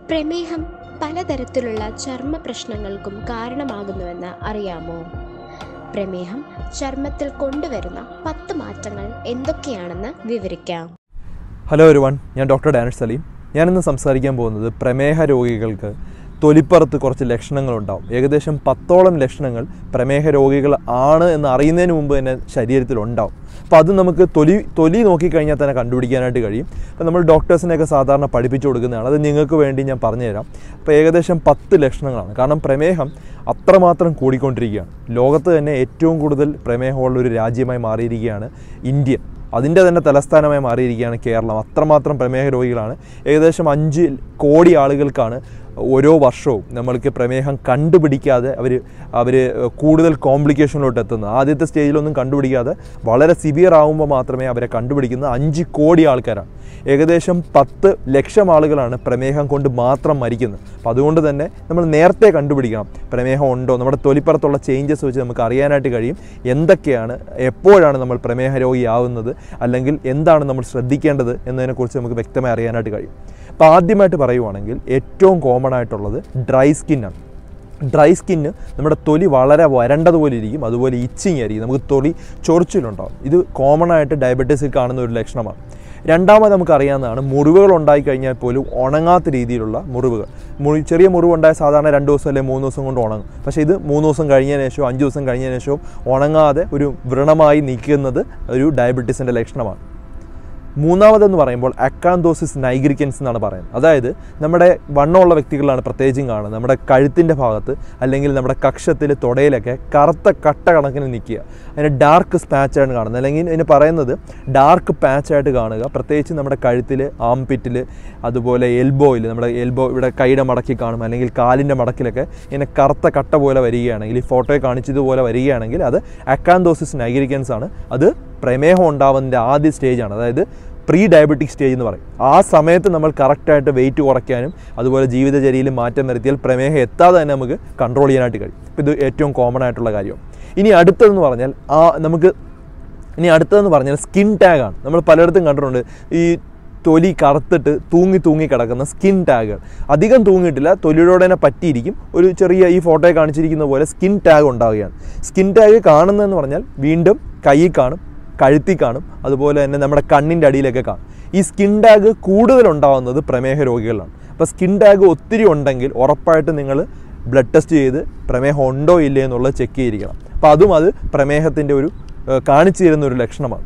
പ്രമേഹം പലതരത്തിലുള്ള ചർമ്മ പ്രശ്നങ്ങൾക്കും കാരണമാകുന്നുവെന്ന് അറിയാമോ പ്രമേഹം ചർമ്മത്തിൽ കൊണ്ടുവരുന്ന പത്ത് മാറ്റങ്ങൾ എന്തൊക്കെയാണെന്ന് വിവരിക്കാം ഹലോ ഒരു വൺ ഞാൻ ഡോക്ടർ ഡാനിഷ് സലീം ഞാനിന്ന് സംസാരിക്കാൻ പോകുന്നത് പ്രമേഹ രോഗികൾക്ക് തൊലിപ്പുറത്ത് കുറച്ച് ലക്ഷണങ്ങളുണ്ടാവും ഏകദേശം പത്തോളം ലക്ഷണങ്ങൾ പ്രമേഹ രോഗികൾ ആണ് എന്ന് അറിയുന്നതിന് മുമ്പ് തന്നെ ശരീരത്തിലുണ്ടാവും അപ്പോൾ അത് നമുക്ക് തൊലി തൊലി നോക്കിക്കഴിഞ്ഞാൽ തന്നെ കണ്ടുപിടിക്കാനായിട്ട് കഴിയും അപ്പോൾ നമ്മൾ ഡോക്ടേഴ്സിനെയൊക്കെ സാധാരണ പഠിപ്പിച്ചു കൊടുക്കുന്നതാണ് അത് നിങ്ങൾക്ക് വേണ്ടി ഞാൻ പറഞ്ഞുതരാം അപ്പോൾ ഏകദേശം പത്ത് ലക്ഷണങ്ങളാണ് കാരണം പ്രമേഹം അത്രമാത്രം കൂടിക്കൊണ്ടിരിക്കുകയാണ് ലോകത്ത് തന്നെ ഏറ്റവും കൂടുതൽ പ്രമേഹമുള്ള ഒരു രാജ്യമായി മാറിയിരിക്കുകയാണ് ഇന്ത്യ അതിൻ്റെ തന്നെ തലസ്ഥാനമായി മാറിയിരിക്കുകയാണ് കേരളം അത്രമാത്രം പ്രമേഹ രോഗികളാണ് ഏകദേശം അഞ്ച് കോടി ആളുകൾക്കാണ് ഓരോ വർഷവും നമ്മൾക്ക് പ്രമേഹം കണ്ടുപിടിക്കാതെ അവർ അവർ കൂടുതൽ കോംപ്ലിക്കേഷനിലോട്ട് എത്തുന്നത് ആദ്യത്തെ സ്റ്റേജിലൊന്നും കണ്ടുപിടിക്കാതെ വളരെ സിവിയർ ആകുമ്പോൾ മാത്രമേ അവരെ കണ്ടുപിടിക്കുന്ന അഞ്ച് കോടി ആൾക്കാരാണ് ഏകദേശം പത്ത് ലക്ഷം ആളുകളാണ് പ്രമേഹം കൊണ്ട് മാത്രം മരിക്കുന്നത് അപ്പോൾ അതുകൊണ്ട് തന്നെ നമ്മൾ നേരത്തെ കണ്ടുപിടിക്കണം പ്രമേഹം ഉണ്ടോ നമ്മുടെ തൊലിപ്പുറത്തുള്ള ചേഞ്ചസ് വെച്ച് നമുക്ക് അറിയാനായിട്ട് കഴിയും എന്തൊക്കെയാണ് എപ്പോഴാണ് നമ്മൾ പ്രമേഹ രോഗിയാവുന്നത് അല്ലെങ്കിൽ എന്താണ് നമ്മൾ ശ്രദ്ധിക്കേണ്ടത് എന്നതിനെക്കുറിച്ച് നമുക്ക് വ്യക്തമായി അറിയാനായിട്ട് കഴിയും അപ്പോൾ ആദ്യമായിട്ട് പറയുവാണെങ്കിൽ ഏറ്റവും കോമൺ ആയിട്ടുള്ളത് ഡ്രൈ സ്കിന്നാണ് ഡ്രൈ സ്കിന്ന് നമ്മുടെ തൊലി വളരെ വരണ്ടതുപോലെ ഇരിക്കും അതുപോലെ ഇച്ചിങ് ആയിരിക്കും നമുക്ക് തൊലി ചൊറിച്ചിലുണ്ടാവും ഇത് കോമൺ ആയിട്ട് ഡയബറ്റീസിൽ കാണുന്ന ഒരു ലക്ഷണമാണ് രണ്ടാമത് നമുക്കറിയാവുന്നതാണ് മുറിവുകൾ ഉണ്ടായി കഴിഞ്ഞാൽ പോലും ഉണങ്ങാത്ത രീതിയിലുള്ള മുറിവുകൾ മുറി ചെറിയ മുറിവുണ്ടായ സാധാരണ രണ്ട് ദിവസം അല്ലെങ്കിൽ മൂന്ന് ദിവസം കൊണ്ട് ഉണങ്ങും പക്ഷേ ഇത് മൂന്ന് ദിവസം കഴിഞ്ഞതിന് ശേഷവും അഞ്ച് ദിവസം കഴിഞ്ഞതിന് ശേഷവും ഉണങ്ങാതെ ഒരു വ്രണമായി നിൽക്കുന്നത് ഒരു ഡയബറ്റീസിൻ്റെ ലക്ഷണമാണ് മൂന്നാമതെന്ന് പറയുമ്പോൾ അക്കാന്തോസിസ് നൈഗ്രിക്കൻസ് എന്നാണ് പറയുന്നത് അതായത് നമ്മുടെ വണ്ണമുള്ള വ്യക്തികളാണ് പ്രത്യേകിച്ചും കാണുന്നത് നമ്മുടെ കഴുത്തിൻ്റെ ഭാഗത്ത് അല്ലെങ്കിൽ നമ്മുടെ കക്ഷത്തിൽ തുടയിലൊക്കെ കറുത്ത കട്ട കണക്കിന് നിൽക്കുക അതിന് ഡാർക്ക് സ്പാച്ചാണ് കാണുന്നത് അല്ലെങ്കിൽ ഇതിന് പറയുന്നത് ഡാർക്ക് പാച്ചായിട്ട് കാണുക പ്രത്യേകിച്ച് നമ്മുടെ കഴുത്തിൽ ആംപിറ്റിൽ അതുപോലെ എൽബോയിൽ നമ്മുടെ എൽബോ ഇവിടെ കൈയുടെ മടക്കി കാണും അല്ലെങ്കിൽ കാലിൻ്റെ മടക്കിലൊക്കെ ഇങ്ങനെ കറുത്ത കട്ട പോലെ വരികയാണെങ്കിൽ ഈ ഫോട്ടോയിൽ കാണിച്ചതുപോലെ വരികയാണെങ്കിൽ അത് അക്കാന്തോസിസ് നൈഗ്രിക്കൻസ് ആണ് അത് പ്രമേഹം ഉണ്ടാവുന്നതിൻ്റെ ആദ്യ സ്റ്റേജാണ് അതായത് പ്രീ ഡയബറ്റിക് സ്റ്റേജ് എന്ന് പറയും ആ സമയത്ത് നമ്മൾ കറക്റ്റായിട്ട് വെയിറ്റ് കുറയ്ക്കാനും അതുപോലെ ജീവിതചര്യയിൽ മാറ്റം വരുത്തിയാൽ പ്രമേഹം എത്താതെ തന്നെ നമുക്ക് കൺട്രോൾ ചെയ്യാനായിട്ട് കഴിയും അപ്പോൾ ഇത് ഏറ്റവും കോമൺ ആയിട്ടുള്ള കാര്യമാണ് ഇനി അടുത്തതെന്ന് പറഞ്ഞാൽ ആ നമുക്ക് ഇനി അടുത്തതെന്ന് പറഞ്ഞാൽ സ്കിൻ ടാഗാണ് നമ്മൾ പലയിടത്തും കണ്ടിട്ടുണ്ട് ഈ തൊലി കറുത്തിട്ട് തൂങ്ങി തൂങ്ങി കിടക്കുന്ന സ്കിൻ ടാഗുകൾ അധികം തൂങ്ങിയിട്ടില്ല തൊലിയോടെ തന്നെ പറ്റിയിരിക്കും ഒരു ചെറിയ ഈ ഫോട്ടോയിൽ കാണിച്ചിരിക്കുന്ന പോലെ സ്കിൻ ടാഗ് ഉണ്ടാവുകയാണ് സ്കിൻ ടാഗ് കാണുന്നതെന്ന് പറഞ്ഞാൽ വീണ്ടും കൈയിൽ കാണും കഴുത്തിൽ കാണും അതുപോലെ തന്നെ നമ്മുടെ കണ്ണിൻ്റെ അടിയിലൊക്കെ കാണും ഈ സ്കിൻ ടാഗ് കൂടുതൽ ഉണ്ടാകുന്നത് പ്രമേഹ രോഗികളിലാണ് അപ്പോൾ സ്കിൻ ടാഗ് ഒത്തിരി ഉണ്ടെങ്കിൽ ഉറപ്പായിട്ട് നിങ്ങൾ ബ്ലഡ് ടെസ്റ്റ് ചെയ്ത് പ്രമേഹം ഉണ്ടോ ഇല്ലേ എന്നുള്ളത് ചെക്ക് ചെയ്തിരിക്കണം അപ്പോൾ അതും അത് പ്രമേഹത്തിൻ്റെ ഒരു ഏഹ്, കാണിച്ചു തരുന്ന ഒരു ലക്ഷണമാണ്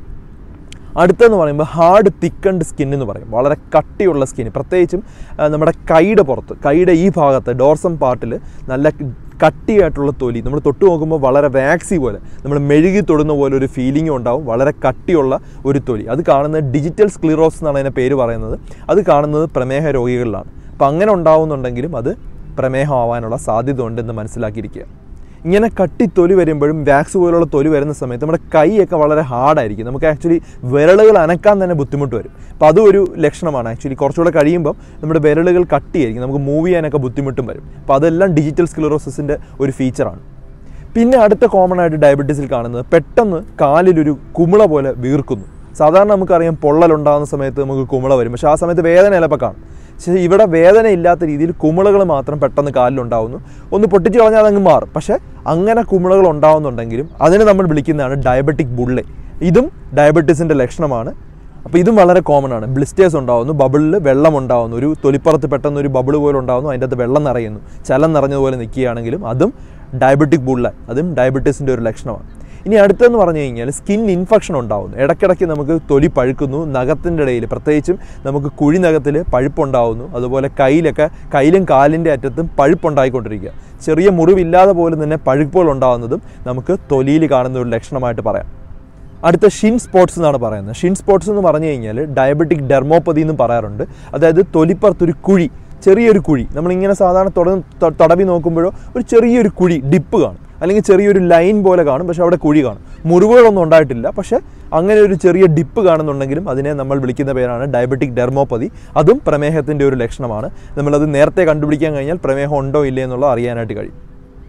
അടുത്തെന്ന് പറയുമ്പോൾ ഹാർഡ് തിക്കണ്ട് സ്കിൻ എന്ന് പറയും വളരെ കട്ടിയുള്ള സ്കിൻ പ്രത്യേകിച്ചും ആ, നമ്മുടെ കൈയുടെ പുറത്ത് കൈയുടെ ഈ ഭാഗത്ത് ഡോർസം പാർട്ടിൽ നല്ല കട്ടിയായിട്ടുള്ള തൊലി നമ്മൾ തൊട്ട് നോക്കുമ്പോൾ വളരെ വാക്സി പോലെ നമ്മൾ മെഴുകി തൊടുന്ന പോലെ ഒരു ഫീലിംഗും ഉണ്ടാവും വളരെ കട്ടിയുള്ള ഒരു തൊലി അത് കാണുന്നത് ഡിജിറ്റൽ സ്ക്ലിറോസ് എന്നാണ് അതിൻ്റെ പേര് പറയുന്നത് അത് കാണുന്നത് പ്രമേഹ രോഗികളിലാണ് അപ്പം അങ്ങനെ ഉണ്ടാവുന്നുണ്ടെങ്കിലും അത് പ്രമേഹം ആവാനുള്ള സാധ്യത ഉണ്ടെന്ന് മനസ്സിലാക്കിയിരിക്കുക ഇങ്ങനെ കട്ടി തൊലി വരുമ്പോഴും വാക്സ് പോലുള്ള തൊലി വരുന്ന സമയത്ത് നമ്മുടെ കൈയൊക്കെ വളരെ ഹാർഡായിരിക്കും നമുക്ക് ആക്ച്വലി വിരലുകൾ അനക്കാൻ തന്നെ ബുദ്ധിമുട്ട് വരും അപ്പോൾ അതും ഒരു ലക്ഷണമാണ് ആക്ച്വലി കുറച്ചുകൂടെ കഴിയുമ്പോൾ നമ്മുടെ വിരലുകൾ കട്ടിയായിരിക്കും നമുക്ക് മൂവ് ചെയ്യാനൊക്കെ ബുദ്ധിമുട്ടും വരും അപ്പോൾ അതെല്ലാം ഡിജിറ്റൽ സ്ക്ലിറോസിസിൻ്റെ ഒരു ഫീച്ചറാണ് പിന്നെ അടുത്ത കോമൺ ആയിട്ട് ഡയബറ്റീസിൽ കാണുന്നത് പെട്ടെന്ന് കാലിലൊരു കുമിള പോലെ വീർക്കുന്നു സാധാരണ നമുക്കറിയാം പൊള്ളലുണ്ടാകുന്ന സമയത്ത് നമുക്ക് കുമിള വരും പക്ഷേ ആ സമയത്ത് വേദന ചിലപ്പോൾ കാണും പക്ഷേ ഇവിടെ വേദന ഇല്ലാത്ത രീതിയിൽ കുമിളകൾ മാത്രം പെട്ടെന്ന് കാലിലുണ്ടാവുന്നു ഒന്ന് പൊട്ടിച്ച് കളഞ്ഞാൽ അതങ്ങ് മാറും പക്ഷേ അങ്ങനെ കുമിളകൾ ഉണ്ടാവുന്നുണ്ടെങ്കിലും അതിനെ നമ്മൾ വിളിക്കുന്നതാണ് ഡയബറ്റിക് ബുള്ളെ ഇതും ഡയബറ്റീസിൻ്റെ ലക്ഷണമാണ് അപ്പോൾ ഇതും വളരെ കോമൺ ആണ് ബ്ലിസ്റ്റേഴ്സ് ഉണ്ടാവുന്നു ബബിളിൽ വെള്ളം ഉണ്ടാവുന്നു ഒരു തൊലിപ്പുറത്ത് പെട്ടെന്ന് ഒരു ബബിൾ പോലെ ഉണ്ടാവുന്നു അതിൻ്റെ അകത്ത് വെള്ളം നിറയുന്നു ചലം നിറഞ്ഞതുപോലെ നിൽക്കുകയാണെങ്കിലും അതും ഡയബറ്റിക് ബുള്ള അതും ഡയബറ്റീസിൻ്റെ ഒരു ലക്ഷണമാണ് ഇനി അടുത്തെന്ന് പറഞ്ഞു കഴിഞ്ഞാൽ സ്കിൻ ഇൻഫെക്ഷൻ ഉണ്ടാവുന്നു ഇടയ്ക്കിടയ്ക്ക് നമുക്ക് തൊലി പഴുക്കുന്നു നഖത്തിൻ്റെ ഇടയിൽ പ്രത്യേകിച്ചും നമുക്ക് കുഴി നഖത്തിൽ പഴുപ്പുണ്ടാവുന്നു അതുപോലെ കയ്യിലൊക്കെ കയ്യിലും കാലിൻ്റെ അറ്റത്തും പഴുപ്പുണ്ടായിക്കൊണ്ടിരിക്കുക ചെറിയ മുറിവില്ലാതെ പോലും തന്നെ പഴുപ്പുകൾ ഉണ്ടാവുന്നതും നമുക്ക് തൊലിയിൽ കാണുന്ന ഒരു ലക്ഷണമായിട്ട് പറയാം അടുത്ത ഷിൻ സ്പോട്സ് എന്നാണ് പറയുന്നത് ഷിൻ സ്പോട്സ് എന്ന് പറഞ്ഞു കഴിഞ്ഞാൽ ഡയബറ്റിക് ഡെർമോപ്പതി എന്നും പറയാറുണ്ട് അതായത് തൊലിപ്പുറത്തൊരു കുഴി ചെറിയൊരു കുഴി നമ്മളിങ്ങനെ സാധാരണ തുട ത- തടവി നോക്കുമ്പോഴോ ഒരു ചെറിയൊരു കുഴി ഡിപ്പ് കാണും അല്ലെങ്കിൽ ചെറിയൊരു ലൈൻ പോലെ കാണും പക്ഷേ അവിടെ കുഴി കാണും മുറിവുകളൊന്നും ഉണ്ടായിട്ടില്ല പക്ഷേ അങ്ങനെ ഒരു ചെറിയ ഡിപ്പ് കാണുന്നുണ്ടെങ്കിലും അതിനെ നമ്മൾ വിളിക്കുന്ന പേരാണ് ഡയബറ്റിക് ഡെർമോപ്പതി അതും പ്രമേഹത്തിൻ്റെ ഒരു ലക്ഷണമാണ് നമ്മളത് നേരത്തെ കണ്ടുപിടിക്കാൻ കഴിഞ്ഞാൽ പ്രമേഹം ഉണ്ടോ ഇല്ലേ എന്നുള്ളത് അറിയാനായിട്ട് കഴിയും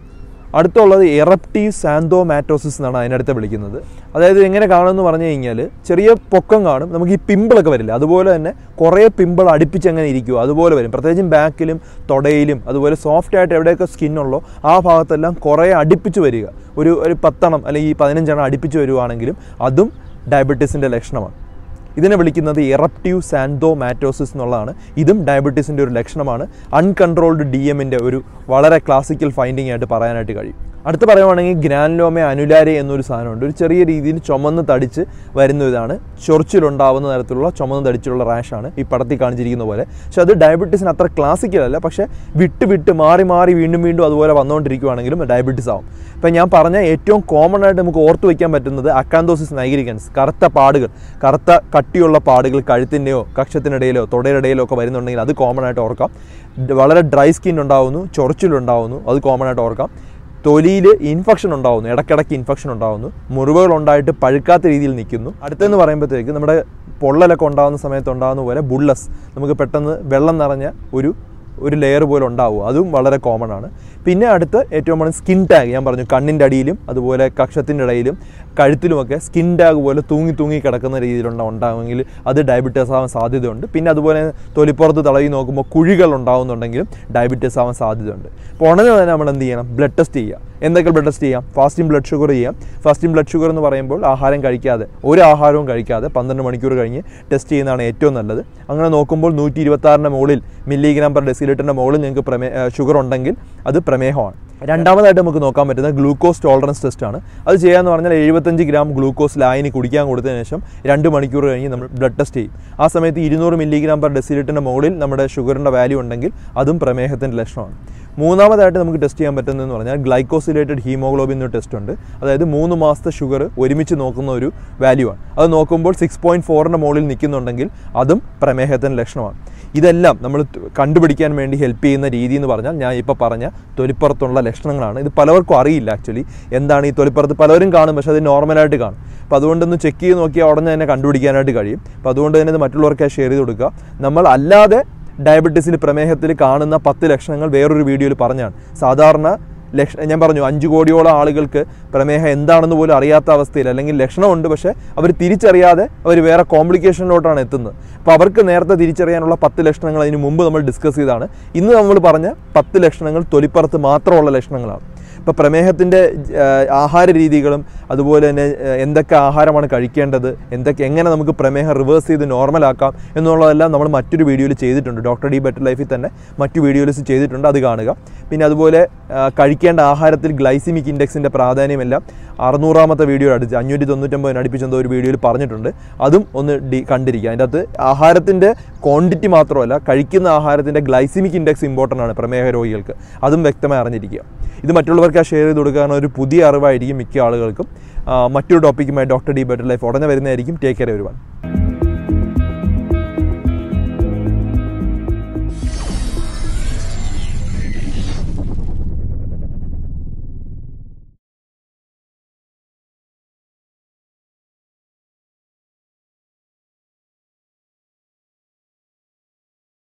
അടുത്തുള്ളത് എറപ്റ്റീവ് സാന്തോമാറ്റോസിസ് എന്നാണ് അതിനടുത്ത് വിളിക്കുന്നത് അതായത് എങ്ങനെ കാണുമെന്ന് പറഞ്ഞു കഴിഞ്ഞാൽ ചെറിയ പൊക്കം കാണും നമുക്ക് ഈ പിമ്പിളൊക്കെ വരില്ല അതുപോലെ തന്നെ കുറേ പിമ്പിൾ അടുപ്പിച്ച് അങ്ങനെ ഇരിക്കുക അതുപോലെ വരും പ്രത്യേകിച്ചും ബാക്കിലും തൊടയിലും അതുപോലെ സോഫ്റ്റ് ആയിട്ട് എവിടെയൊക്കെ സ്കിന്നുള്ളോ ആ ഭാഗത്തെല്ലാം കുറേ അടുപ്പിച്ച് വരിക ഒരു ഒരു പത്തെണ്ണം അല്ലെങ്കിൽ ഈ പതിനഞ്ചെണ്ണം അടുപ്പിച്ച് വരുവാണെങ്കിലും അതും ഡയബറ്റീസിൻ്റെ ലക്ഷണമാണ് ഇതിനെ വിളിക്കുന്നത് എറപ്റ്റീവ് സാൻഡോമാറ്റോസിസ് എന്നുള്ളതാണ് ഇതും ഡയബറ്റീസിൻ്റെ ഒരു ലക്ഷണമാണ് അൺകൺട്രോൾഡ് ഡി എമ്മിൻ്റെ ഒരു വളരെ ക്ലാസിക്കൽ ഫൈൻഡിങ് ആയിട്ട് പറയാനായിട്ട് കഴിയും അടുത്ത് പറയുവാണെങ്കിൽ ഗ്രാൻലോമ അനുലാരെ എന്നൊരു സാധനമുണ്ട് ഒരു ചെറിയ രീതിയിൽ ചുമന്ന് തടിച്ച് വരുന്ന ഇതാണ് ചൊറിച്ചിലുണ്ടാവുന്ന തരത്തിലുള്ള ചുമന്ന് തടിച്ചുള്ള റാഷാണ് ഈ പടത്തിൽ കാണിച്ചിരിക്കുന്ന പോലെ പക്ഷെ അത് ഡയബറ്റീസിന് അത്ര ക്ലാസിക്കൽ അല്ല പക്ഷേ വിട്ട് വിട്ട് മാറി മാറി വീണ്ടും വീണ്ടും അതുപോലെ വന്നുകൊണ്ടിരിക്കുകയാണെങ്കിലും ഡയബറ്റീസ് ആവും ഇപ്പം ഞാൻ പറഞ്ഞ ഏറ്റവും കോമൺ ആയിട്ട് നമുക്ക് ഓർത്ത് വയ്ക്കാൻ പറ്റുന്നത് അക്കാന്തോസിസ് നൈഗരിക്കൻസ് കറുത്ത പാടുകൾ കറുത്ത കട്ടിയുള്ള പാടുകൾ കഴുത്തിൻ്റെയോ കക്ഷത്തിനിടയിലോ തുടയിടയിലോ ഒക്കെ വരുന്നുണ്ടെങ്കിൽ അത് കോമൺ ആയിട്ട് ഓർക്കാം വളരെ ഡ്രൈ സ്കിൻ ഉണ്ടാവുന്നു ചൊറിച്ചിലുണ്ടാവുന്നു അത് കോമൺ ആയിട്ട് ഓർക്കാം തൊലിയിൽ ഇൻഫെക്ഷൻ ഉണ്ടാവുന്നു ഇടയ്ക്കിടയ്ക്ക് ഇൻഫെക്ഷൻ ഉണ്ടാവുന്നു മുറിവുകൾ ഉണ്ടായിട്ട് പഴുക്കാത്ത രീതിയിൽ നിൽക്കുന്നു അടുത്തെന്ന് പറയുമ്പോഴത്തേക്ക് നമ്മുടെ പൊള്ളലൊക്കെ ഉണ്ടാകുന്ന സമയത്ത് ഉണ്ടാകുന്ന പോലെ ബുള്ളസ് നമുക്ക് പെട്ടെന്ന് വെള്ളം നിറഞ്ഞ ഒരു ഒരു ലെയർ പോലെ ഉണ്ടാവും അതും വളരെ കോമൺ ആണ് പിന്നെ അടുത്ത് ഏറ്റവും കൂടുതൽ സ്കിൻ ടാഗ് ഞാൻ പറഞ്ഞു കണ്ണിൻ്റെ അടിയിലും അതുപോലെ കക്ഷത്തിൻ്റെ ഇടയിലും കഴുത്തിലുമൊക്കെ സ്കിൻ ടാഗ് പോലെ തൂങ്ങി തൂങ്ങി കിടക്കുന്ന രീതിയിലുള്ള ഉണ്ടാകുമെങ്കിൽ അത് ഡയബറ്റീസ് ആവാൻ സാധ്യതയുണ്ട് പിന്നെ അതുപോലെ തൊലിപ്പുറത്ത് തടവി നോക്കുമ്പോൾ കുഴികൾ ഉണ്ടാകുന്നുണ്ടെങ്കിലും ഡയബറ്റീസ് ആവാൻ സാധ്യതയുണ്ട് അപ്പോൾ ഉടനെ തന്നെ നമ്മൾ എന്ത് ചെയ്യണം ബ്ലഡ് ടെസ്റ്റ് ചെയ്യുക എന്തൊക്കെ ബ്ലഡ് ടെസ്റ്റ് ചെയ്യാം ഫാസ്റ്റിംഗ് ബ്ലഡ് ഷുഗർ ചെയ്യാം ഫാസ്റ്റിംഗ് ബ്ലഡ് ഷുഗർ എന്ന് പറയുമ്പോൾ ആഹാരം കഴിക്കാതെ ഒരു ആഹാരവും കഴിക്കാതെ പന്ത്രണ്ട് മണിക്കൂർ കഴിഞ്ഞ് ടെസ്റ്റ് ചെയ്യുന്നതാണ് ഏറ്റവും നല്ലത് അങ്ങനെ നോക്കുമ്പോൾ നൂറ്റി ഇരുപത്താറിൻ്റെ മുകളിൽ മില്ലിഗ്രാം പെർ ഡെസിലിറ്ററിൻ്റെ മുകളിൽ നിങ്ങൾക്ക് പ്രമേ ഷുഗർ ഉണ്ടെങ്കിൽ അത് പ്രമേഹമാണ് രണ്ടാമതായിട്ട് നമുക്ക് നോക്കാൻ പറ്റുന്ന ഗ്ലൂക്കോസ് ടോളറൻസ് ടെസ്റ്റ് ആണ് അത് ചെയ്യാന്ന് പറഞ്ഞാൽ എഴുപത്തഞ്ച് ഗ്രാം ഗ്ലൂക്കോസ് ലായനി കുടിക്കാൻ കൊടുത്തതിന് ശേഷം രണ്ട് മണിക്കൂർ കഴിഞ്ഞ് നമ്മൾ ബ്ലഡ് ടെസ്റ്റ് ചെയ്യും ആ സമയത്ത് ഇരുന്നൂറ് മില്ലിഗ്രാം പെർ ഡെസിലിറ്ററിൻ്റെ മുകളിൽ നമ്മുടെ ഷുഗറിൻ്റെ വാല്യൂ ഉണ്ടെങ്കിൽ അതും പ്രമേഹത്തിൻ്റെ ലക്ഷണമാണ് മൂന്നാമതായിട്ട് നമുക്ക് ടെസ്റ്റ് ചെയ്യാൻ പറ്റുന്നതെന്ന് പറഞ്ഞാൽ ഗ്ലൈക്കോസിലേറ്റഡ് ഹീമോഗ്ലോബിൻ എന്നൊരു ടെസ്റ്റ് ഉണ്ട് അതായത് മൂന്ന് മാസത്തെ ഷുഗർ ഒരുമിച്ച് നോക്കുന്ന ഒരു വാല്യൂ ആണ് അത് നോക്കുമ്പോൾ സിക്സ് പോയിൻറ്റ് ഫോറിൻ്റെ മുകളിൽ നിൽക്കുന്നുണ്ടെങ്കിൽ അതും പ്രമേഹത്തിൻ്റെ ലക്ഷണമാണ് ഇതെല്ലാം നമ്മൾ ത- കണ്ടുപിടിക്കാൻ വേണ്ടി ഹെൽപ്പ് ചെയ്യുന്ന രീതി എന്ന് പറഞ്ഞാൽ ഞാൻ ഇപ്പോൾ പറഞ്ഞ തൊലിപ്പുറത്തുള്ള ലക്ഷണങ്ങളാണ് ഇത് പലർക്കും അറിയില്ല ആക്ച്വലി എന്താണ് ഈ തൊലിപ്പുറത്ത് പലരും കാണും പക്ഷേ അത് നോർമലായിട്ട് കാണും അപ്പോൾ അതുകൊണ്ടൊന്ന് ചെക്ക് ചെയ്ത് നോക്കിയാൽ ഉടനെ തന്നെ കണ്ടുപിടിക്കാനായിട്ട് കഴിയും അപ്പോൾ അതുകൊണ്ട് തന്നെ ഇത് മറ്റുള്ളവർക്ക് ഷെയർ ചെയ്ത് കൊടുക്കുക നമ്മൾ അല്ലാതെ ഡയബറ്റീസിൽ പ്രമേഹത്തിൽ കാണുന്ന പത്ത് ലക്ഷണങ്ങൾ വേറൊരു വീഡിയോയിൽ പറഞ്ഞാണ് സാധാരണ ലക്ഷ ഞാൻ പറഞ്ഞു അഞ്ച് കോടിയോളം ആളുകൾക്ക് പ്രമേഹം എന്താണെന്ന് പോലും അറിയാത്ത അവസ്ഥയിൽ അല്ലെങ്കിൽ ലക്ഷണമുണ്ട് പക്ഷേ അവർ തിരിച്ചറിയാതെ അവർ വേറെ കോംപ്ലിക്കേഷനിലോട്ടാണ് എത്തുന്നത് അപ്പോൾ അവർക്ക് നേരത്തെ തിരിച്ചറിയാനുള്ള പത്ത് ലക്ഷണങ്ങൾ അതിന് മുമ്പ് നമ്മൾ ഡിസ്കസ് ചെയ്താണ് ഇന്ന് നമ്മൾ പറഞ്ഞ പത്ത് ലക്ഷണങ്ങൾ തൊലിപ്പുറത്ത് മാത്രമുള്ള ലക്ഷണങ്ങളാണ് ഇപ്പോൾ പ്രമേഹത്തിൻ്റെ ആഹാര രീതികളും അതുപോലെ തന്നെ ഏഹ്, എന്തൊക്കെ ആഹാരമാണ് കഴിക്കേണ്ടത് എന്തൊക്കെ എങ്ങനെ നമുക്ക് പ്രമേഹം റിവേഴ്സ് ചെയ്ത് നോർമലാക്കാം എന്നുള്ളതെല്ലാം നമ്മൾ മറ്റൊരു വീഡിയോയിൽ ചെയ്തിട്ടുണ്ട് ഡോക്ടർ ഡി ബെറ്റർ ലൈഫിൽ തന്നെ മറ്റു വീഡിയോസ് ചെയ്തിട്ടുണ്ട് അത് കാണുക പിന്നെ അതുപോലെ ആ, കഴിക്കേണ്ട ആഹാരത്തിൽ ഗ്ലൈസിമിക് ഇൻഡെക്സിൻ്റെ പ്രാധാന്യമെല്ലാം അറുന്നൂറാമത്തെ വീഡിയോ അടുത്ത് അഞ്ഞൂറ്റി തൊണ്ണൂറ്റൊമ്പതിന് അടുപ്പിച്ച് എന്തോ ഒരു വീഡിയോയിൽ പറഞ്ഞിട്ടുണ്ട് അതും ഒന്ന് ഡി കണ്ടിരിക്കുക അതിൻ്റെ അകത്ത് ആഹാരത്തിൻ്റെ ക്വാണ്ടിറ്റി മാത്രമല്ല കഴിക്കുന്ന ആഹാരത്തിൻ്റെ ഗ്ലൈസിമിക് ഇൻഡെക്സ് ഇമ്പോർട്ടൻ്റ് ആണ് പ്രമേഹ രോഗികൾക്ക് അതും വ്യക്തമായി അറിഞ്ഞിരിക്കുക ഇത് മറ്റുള്ളവർക്ക് ആ ഷെയർ ചെയ്ത് കൊടുക്കുക കാരണം ഒരു പുതിയ അറിവായിരിക്കും മിക്ക ആളുകൾക്കും ആ, മറ്റൊരു ടോപ്പിക്കുമായി ഡോക്ടർ ഡി ബെറ്റർ ലൈഫ് ഉടനെ വരുന്നതായിരിക്കും ടേക്ക് കെയർ വരുവാൻ